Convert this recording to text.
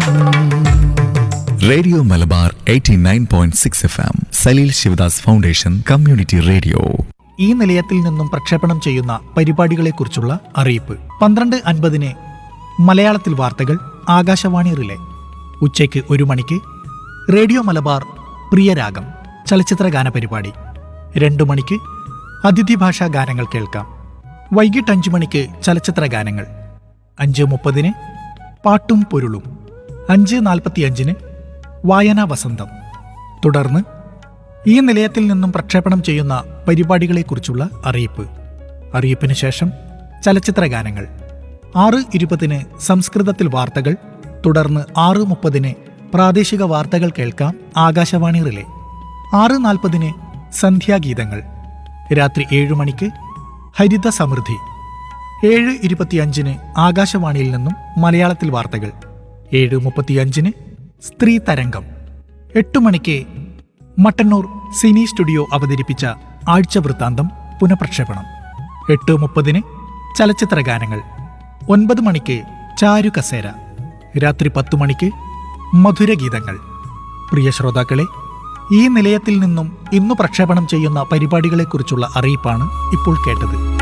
radio Malabar 89.6 point six F M Saleel Shivadas foundation community radio ഈ നിലയത്തിൽ നിന്നും പ്രക്ഷേപണം ചെയ്യുന്ന പരിപാടികളെക്കുറിച്ചുള്ള അറിയിപ്പ് പന്ത്രണ്ട് അൻപതിന് മലയാളത്തിൽ വാർത്തകൾ ആകാശവാണി റിലേ ഉച്ചയ്ക്ക് ഒരു മണിക്ക് റേഡിയോ മലബാർ പ്രിയരാഗം ചലച്ചിത്ര ഗാന പരിപാടി രണ്ടു മണിക്ക് അതിഥി ഭാഷാ ഗാനങ്ങൾ കേൾക്കാം വൈകിട്ട് അഞ്ചു മണിക്ക് ചലച്ചിത്ര ഗാനങ്ങൾ അഞ്ച് മുപ്പതിന് പാട്ടും പൊരുളും അഞ്ച് നാൽപ്പത്തിയഞ്ചിന് വായനാ വസന്തം തുടർന്ന് ഈ നിലയത്തിൽ നിന്നും പ്രക്ഷേപണം ചെയ്യുന്ന പരിപാടികളെക്കുറിച്ചുള്ള അറിയിപ്പ് അറിയിപ്പിന് ശേഷം ചലച്ചിത്ര ഗാനങ്ങൾ ആറ് ഇരുപതിന് സംസ്കൃതത്തിൽ വാർത്തകൾ തുടർന്ന് ആറ് മുപ്പതിന് പ്രാദേശിക വാർത്തകൾ കേൾക്കാം ആകാശവാണി റിലേ ആറ് നാൽപ്പതിന് സന്ധ്യാഗീതങ്ങൾ രാത്രി ഏഴു മണിക്ക് ഹരിത സമൃദ്ധി ഏഴ് ഇരുപത്തിയഞ്ചിന് ആകാശവാണിയിൽ നിന്നും മലയാളത്തിൽ വാർത്തകൾ ഏഴ് മുപ്പത്തിയഞ്ചിന് സ്ത്രീ തരംഗം എട്ടു മണിക്ക് മട്ടന്നൂർ സിനി സ്റ്റുഡിയോ അവതരിപ്പിച്ച ആഴ്ച വൃത്താന്തം പുനഃപ്രക്ഷേപണം എട്ട് മുപ്പതിന് ചലച്ചിത്ര ഗാനങ്ങൾ ഒൻപത് മണിക്ക് ചാരു കസേര രാത്രി പത്തു മണിക്ക് മധുരഗീതങ്ങൾ പ്രിയ ശ്രോതാക്കളെ ഈ നിലയത്തിൽ നിന്നും ഇന്നു പ്രക്ഷേപണം ചെയ്യുന്ന പരിപാടികളെക്കുറിച്ചുള്ള അറിയിപ്പാണ് ഇപ്പോൾ കേട്ടത്